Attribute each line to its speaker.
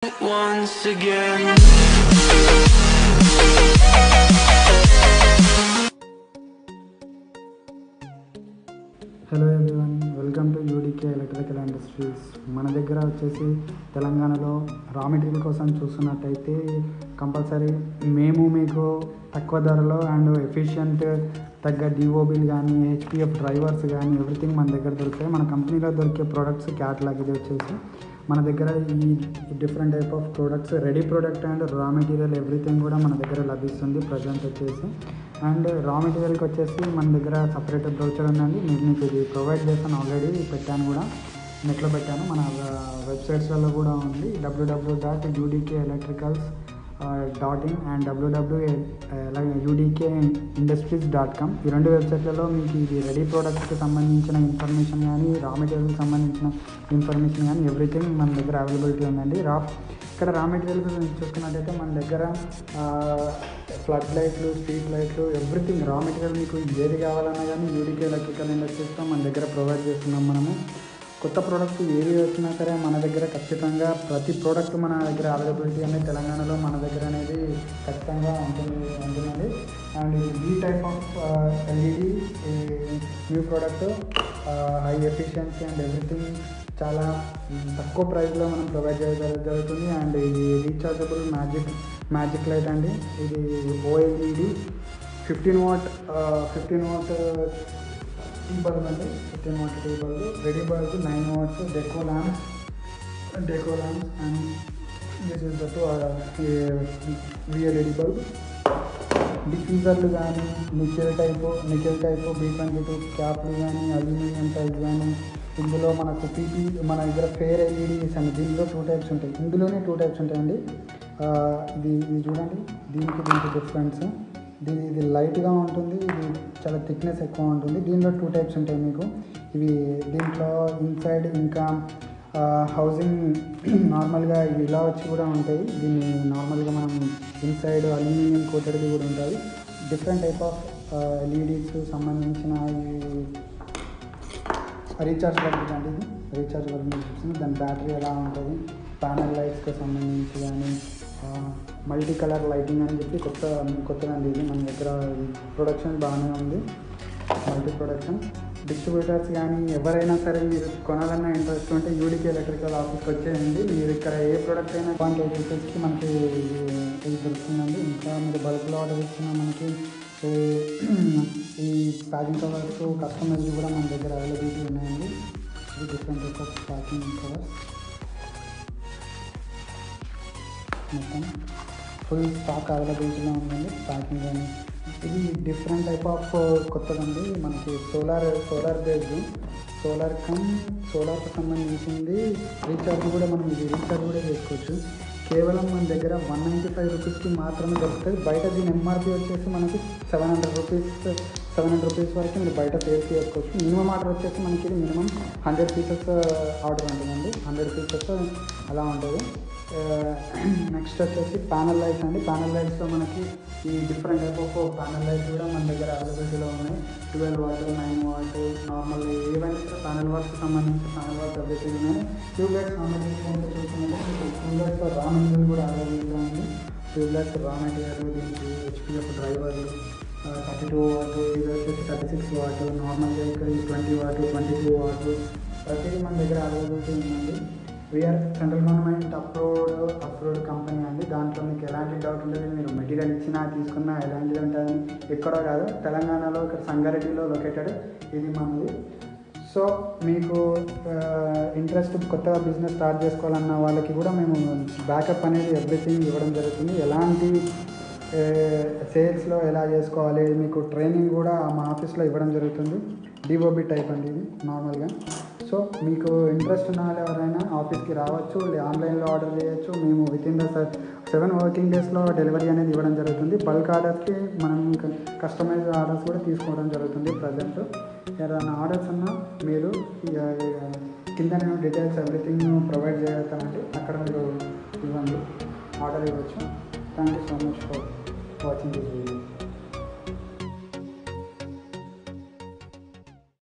Speaker 1: once again.
Speaker 2: Hello everyone welcome to UDK electrical industries మన దగ్గర వచ్చేసి తెలంగాణలో రా మెటీరియల్ కోసం చూస్తున్నట్టయితే కంపల్సరీ మేము మీకు తక్కువ ధరలో అండ్ ఎఫిషియంట్ తగ్గ డిఓబిలు కానీ హెచ్పిఎఫ్ డ్రైవర్స్ కానీ ఎవ్రీథింగ్ మన దగ్గర దొరుకుతాయి మన కంపెనీలో దొరికే ప్రోడక్ట్స్ క్యాటలాగ్ ఇది వచ్చేసి మన దగ్గర ఈ different type of products ready product and raw material everything కూడా మన దగ్గర లభిస్తుంది ప్రజెంట్ వచ్చేసి అండ్ రా మెటీరియల్కి వచ్చేసి మన దగ్గర సపరేట్ బ్రౌచర్ ఉందండి నేను మీకు ఇది ప్రొవైడ్ చేస్తాను ఆల్రెడీ పెట్టాను కూడా నెట్లో పెట్టాను మన వెబ్సైట్స్లలో కూడా ఉంది W W dot UDK electricals dot in and W W UDK industries dot com ఈ రెండు వెబ్సైట్లలో మీకు ఇది రెడీ ప్రోడక్ట్స్కి సంబంధించిన ఇన్ఫర్మేషన్ కానీ రా మెటీరియల్కి సంబంధించిన ఇన్ఫర్మేషన్ కానీ ఎవ్రీథింగ్ మన దగ్గర అవైలబిలిటీ ఉందండి రా ఇక్కడ రా మెటీరియల్ గురించి చూసుకున్నట్టయితే మన దగ్గర ఫ్లడ్ లైట్లు స్ట్రీట్ లైట్లు ఎవ్రీథింగ్ రా మెటీరియల్ మీకు ఏది కావాలన్నా కానీ యూడీకే ఎలక్ట్రికల్ ఇండస్ట్రీస్తో మన దగ్గర ప్రొవైడ్ చేస్తున్నాం మనము కొత్త ప్రోడక్ట్ ఏది వచ్చినా సరే మన దగ్గర ఖచ్చితంగా ప్రతి ప్రోడక్ట్ మన దగ్గర అవైలబిలిటీ అనేది తెలంగాణలో మన దగ్గర అనేది ఖచ్చితంగా ఉంటుంది ఉంటుందండి అండ్ ఈ type of LED new product high efficiency and everything చాలా మ్, తక్కువ ప్రైస్లో మనం ప్రొవైడ్ చేయడం జరుగుతుంది అండ్ ఇది రీఛార్జబుల్ మ్యాజిక్ మ్యాజిక్ లైట్ అండి ఇది OLED fifteen watt fifteen watt T bulb అండి fifteen watt T bulb ready bulb nine watts deco lamps deco lamps and this is that VLED bulb డిఫ్యూజర్లు కానీ nickel type nickel type B twenty two క్యాప్లు కానీ aluminium type కానీ ఇందులో మనకు PP మన దగ్గర ఫేర్ ఎల్ఈడీస్ అండి దీనిలో టూ టైప్స్ ఉంటాయి ఇందులోనే టూ టైప్స్ ఉంటాయండి ఆ, ఇది ఇది చూడండి దీనికి దీనికి డిఫరెన్స్ దీని ఇది లైట్గా ఉంటుంది ఇది చాలా థిక్నెస్ ఎక్కువ ఉంటుంది దీనిలో టూ టైప్స్ ఉంటాయి మీకు ఇవి దీంట్లో ఇన్సైడ్ ఇంకా హౌసింగ్ నార్మల్గా ఇవి ఇలా వచ్చి కూడా ఉంటాయి దీన్ని నార్మల్గా మనం ఇన్సైడ్ అల్యూమినియం కోటెడ్ది కూడా ఉంటుంది డిఫరెంట్ టైప్ ఆఫ్ ఎల్ఈడీస్ సంబంధించిన ఈ రీఛార్జ్ బల్బ్ అంటే ఇది రీఛార్జ్ బల్బ్ మీకు చూస్తుంది దాని బ్యాటరీ ఎలా ఉంటుంది ప్యానల్ లైట్స్కి సంబంధించి కానీ మల్టీ కలర్ లైటింగ్ అని చెప్పి కొత్త కొత్తగా అండి ఇది మన దగ్గర ప్రొడక్షన్ బాగానే ఉంది మల్టీ ప్రొడక్షన్ డిస్ట్రిబ్యూటర్స్ కానీ ఎవరైనా సరే మీరు కొనాలన్న ఇంట్రెస్ట్ ఉంటే యూడికి ఎలక్ట్రికల్ ఆఫీస్కి వచ్చేయండి మీరు ఇక్కడ ఏ ప్రోడక్ట్ అయినా పాయింట్ ఎయిట్ రూపీస్కి మనకి ఇది దొరుకుతుందండి ఇంకా మీరు బల్క్లో ఆర్డర్ ఇచ్చిన మనకి ఈ- ఈ ప్యాకింగ్ కవర్స్ కస్టమర్స్ కూడా మన దగ్గర అవైలబిలిటీ ఉన్నాయండి ఇది different type of packing covers మొత్తం ఫుల్ స్టాక్ అవైలబిలిటీలో ఉందండి ప్యాకింగ్ కానీ ఇది డిఫరెంట్ టైప్ ఆఫ్ కొత్తదండి మనకి solar solar based solar cum సోలార్కి సంబంధించింది రీఛార్జ్ కూడా మనం ఇది రీఛార్జ్ కూడా చేసుకోవచ్చు కేవలం మన దగ్గర వన్ నైంటీ ఫైవ్ రూపీస్కి మాత్రమే దొరుకుతుంది బయట దీని ఎంఆర్పి వచ్చేసి మనకి seven hundred rupees seven hundred rupees వరకు మీరు బయట సేల్ చేసుకోవచ్చు మినిమం ఆర్డర్ వచ్చేసి మనకి ఇది మినిమం హండ్రెడ్ పీసెస్ ఆర్డర్ ఉంటుందండి హండ్రెడ్ పీసెస్ అలా ఉంటుంది నెక్స్ట్ వచ్చేసి ప్యానల్ లైట్స్ అండి ప్యానల్ లైట్స్లో మనకి ఈ different type of panel lights కూడా మన దగ్గర అవైలబిలిటీలో ఉన్నాయి twelve watt nine watt normal ఏవైనా సరే ప్యానల్ వాట్కి సంబంధించి ప్యానల్ వాట్ ఎవ్రీథింగ్ ఉన్నాయి ట్యూబ్ లైట్స్ సంబంధించి చూసుకుంటే ట్యూబ్ లైట్స్లో రా మెటీరియల్ కూడా అవైలబిలిటీలో ఉంది ట్యూబ్ లైట్స్ రా మెటీరియల్ దీనికి హెచ్పిఎఫ్ డ్రైవర్లు థర్టీ టూ వాట్ ఇది వచ్చేసి thirty six watt normal vehicle twenty watt twenty two watt ప్రతిదీ మన దగ్గర అవైలబిలిటీ ఉందండి we are central government approved approved company అండి దాంట్లో మీకు ఎలాంటి డౌట్ ఉండదు మీరు మెటీరియల్ ఇచ్చినా తీసుకున్నా ఎలాంటిది ఉంటుంది ఎక్కడో కాదు తెలంగాణలో ఇక్కడ సంగారెడ్డిలో లొకేటెడ్ ఇది మనది సో మీకు ఇంట్రెస్ట్ కొత్తగా బిజినెస్ స్టార్ట్ చేసుకోవాలన్న వాళ్ళకి కూడా మేము బ్యాకప్ అనేది ఎవ్రీథింగ్ ఇవ్వడం జరుగుతుంది ఎలాంటి సేల్స్లో ఎలా చేసుకోవాలి మీకు ట్రైనింగ్ కూడా మా ఆఫీస్లో ఇవ్వడం జరుగుతుంది డిఓబి టైప్ అండి ఇది నార్మల్గా సో మీకు ఇంట్రెస్ట్ ఉన్న వాళ్ళు ఎవరైనా ఆఫీస్కి రావచ్చు లే- ఆన్లైన్లో ఆర్డర్ చేయొచ్చు మేము within the seven working డేస్లో డెలివరీ అనేది ఇవ్వడం జరుగుతుంది బల్క్ ఆర్డర్స్కి మనం కస్టమైజ్ ఆర్డర్స్ కూడా తీసుకోవడం జరుగుతుంది ప్రజెంట్ ఏదైనా ఆర్డర్స్ ఉన్నా మీరు ఇక కింద నేను డీటెయిల్స్ ఎవ్రీథింగ్ ప్రొవైడ్ చేస్తానండి అక్కడ మీరు ఇవ్వండి ఆర్డర్ ఇవ్వచ్చు thank you so much for watching this video